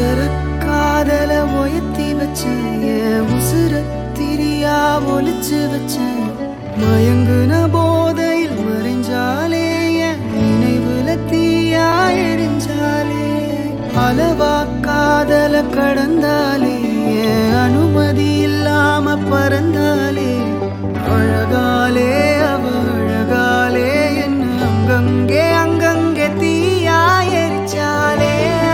அசர காதல உயர்த்தி வச்சேன் என் உசுர திரியா ஒளிச்சு வச்சேன் மயங்குன போதையில் மறைஞ்சாலே என் நினைவுல தீயா எரிஞ்சாலே அளவா காதல கடந்தாலே என் அனுமதி இல்லாம பறந்தாலே அழகாலே அவ அழகாலே என்ன அங்கங்கே அங்கங்கே தீயா எரிச்சாலே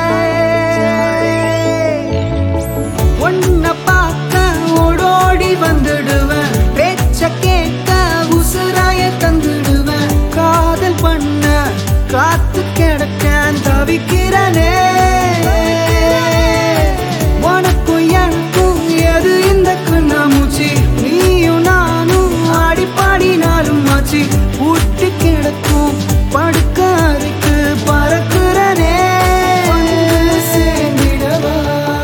உன்னை பார்க்க ஓடோடி வந்துடுவேன் பேச்ச கேட்க உசுராய தந்துடுவேன் காதல் பண்ண காத்து கிடக்க தவிக்கிறனே உனக்கும் எனக்கும் எது இந்த கண்ணாமூச்சி நீயும் நானும் ஆடி பாடினாலும் ஆச்சு ஊட்டி கிடக்கும் படுக்க அறைக்கு பறக்குறனே வந்து சேர்ந்திடவா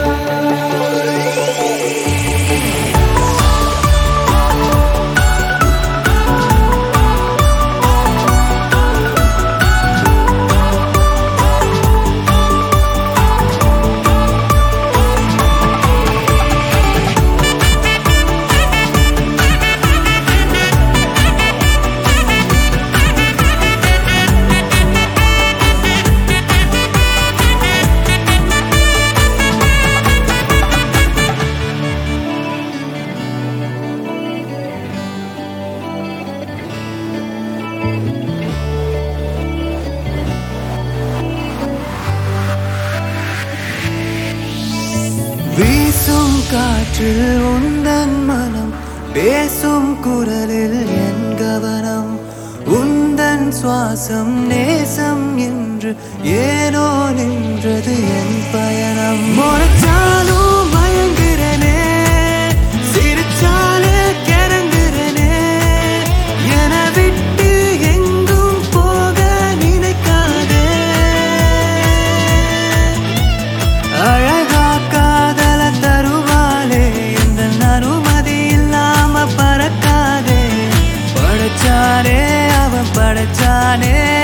வீசும் காற்றில் உந்தன் மனம் பேசும் குரலில் என் கவனம் உந்தன் சுவாசம் நேசம் என்று ஏனோ நின்றது என் பயணம் முறைச்சாலும் மயங்குறனே சிரிச்சாலே கிறங்குறனே என விட்டு எங்கும் போக நினைக்காதே அழகா காதல தருவாளே இந்த அனுமதி இல்லாம பறக்காதே படைச்சானே அவன் படைச்சானே